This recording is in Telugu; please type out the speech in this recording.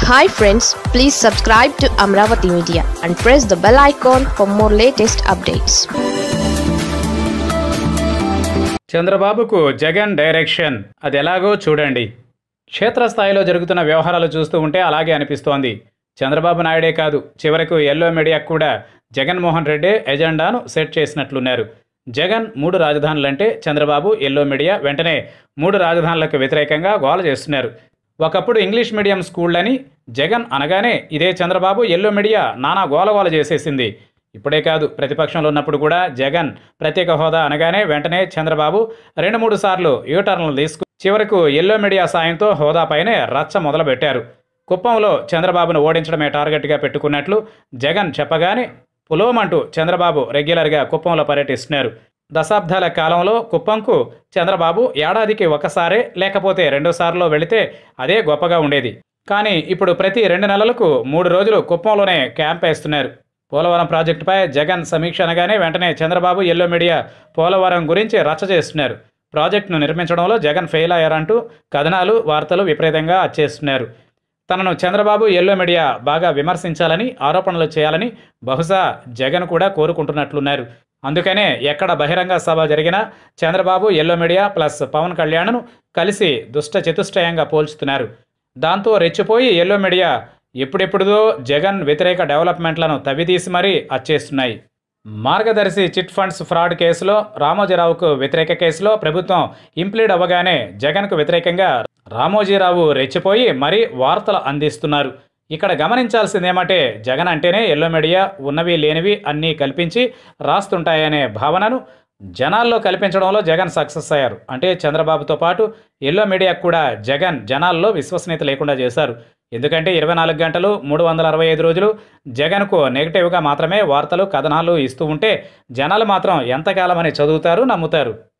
hi friends please subscribe to Amaravati media and press the bell icon for more latest updates చంద్రబాబుకు జగన్ డైరెక్షన్ అది ఎలాగో చూడండి క్షేత్రస్థాయిలో జరుగుతున్న వ్యవహారాలు చూస్తూ ఉంటే అలాగే అనిపిస్తోంది చంద్రబాబు నాయుడే కాదు చివరకు ఎల్లో మీడియా కూడా జగన్మోహన్ రెడ్డి ఎజెండాను సెట్ చేసినట్లున్నారు జగన్ మూడు రాజధానులంటే చంద్రబాబు ఎల్లో మీడియా వెంటనే మూడు రాజధానులకు వ్యతిరేకంగా గోల చేస్తున్నారు ఒకప్పుడు ఇంగ్లీష్ మీడియం స్కూళ్ళని జగన్ అనగానే ఇదే చంద్రబాబు ఎల్లో మీడియా నానా గోలగోల చేసేసింది ఇప్పుడే కాదు ప్రతిపక్షంలో ఉన్నప్పుడు కూడా జగన్ ప్రత్యేక హోదా అనగానే వెంటనే చంద్రబాబు రెండు మూడు సార్లు యూటర్న్లు తీసుకు చివరకు ఎల్లో మీడియా సాయంతో హోదాపైనే రచ్చ మొదలుపెట్టారు కుప్పంలో చంద్రబాబును ఓడించడమే టార్గెట్గా పెట్టుకున్నట్లు జగన్ చెప్పగానే పులోమంటూ చంద్రబాబు రెగ్యులర్గా కుప్పంలో పర్యటిస్తున్నారు దశాబ్దాల కాలంలో కుప్పంకు చంద్రబాబు ఏడాదికి ఒకసారే లేకపోతే రెండుసార్లు వెళితే అదే గొప్పగా ఉండేది కానీ ఇప్పుడు ప్రతి రెండు నెలలకు మూడు రోజులు కుప్పంలోనే క్యాంప్ వేస్తున్నారు పోలవరం ప్రాజెక్టుపై జగన్ సమీక్ష అనగానే వెంటనే చంద్రబాబు ఎల్లో మీడియా పోలవరం గురించి రచ్చ చేస్తున్నారు ప్రాజెక్టును నిర్మించడంలో జగన్ ఫెయిల్ అయ్యారంటూ కథనాలు వార్తలు విపరీతంగా వచ్చేస్తున్నారు తనను చంద్రబాబు ఎల్లో మీడియా బాగా విమర్శించాలని ఆరోపణలు చేయాలని బహుశా జగన్ కూడా కోరుకుంటున్నట్లున్నారు అందుకనే ఎక్కడ బహిరంగ సభ జరిగినా Chandrababu yellow media plus Pawan కళ్యాణ్ను కలిసి దుష్ట చతుష్టయంగా పోల్చుతున్నారు దాంతో రెచ్చిపోయి ఎల్లో మీడియా ఎప్పుడెప్పుడుదో జగన్ వ్యతిరేక డెవలప్మెంట్లను తవ్వితీసి మరీ అచ్చేస్తున్నాయి మార్గదర్శి చిట్ ఫండ్స్ ఫ్రాడ్ కేసులో రామోజీరావుకు వ్యతిరేక కేసులో ప్రభుత్వం ఇంప్లీడ్ అవ్వగానే జగన్కు వ్యతిరేకంగా రామోజీరావు రెచ్చిపోయి మరీ వార్తలు అందిస్తున్నారు ఇక్కడ గమనించాల్సింది ఏమంటే జగన్ అంటేనే ఎల్లో మీడియా ఉన్నవి లేనివి అన్నీ కల్పించి రాస్తుంటాయనే భావనను జనాల్లో కల్పించడంలో జగన్ సక్సెస్ అయ్యారు అంటే చంద్రబాబుతో పాటు ఎల్లో మీడియాకు కూడా జగన్ జనాల్లో విశ్వసనీయత లేకుండా చేశారు ఎందుకంటే ఇరవై నాలుగు గంటలు మూడు వందల అరవై ఐదు రోజులు జగన్కు నెగిటివ్గా మాత్రమే వార్తలు కథనాలు ఇస్తూ ఉంటే జనాలు మాత్రం ఎంతకాలమని చదువుతారు నమ్ముతారు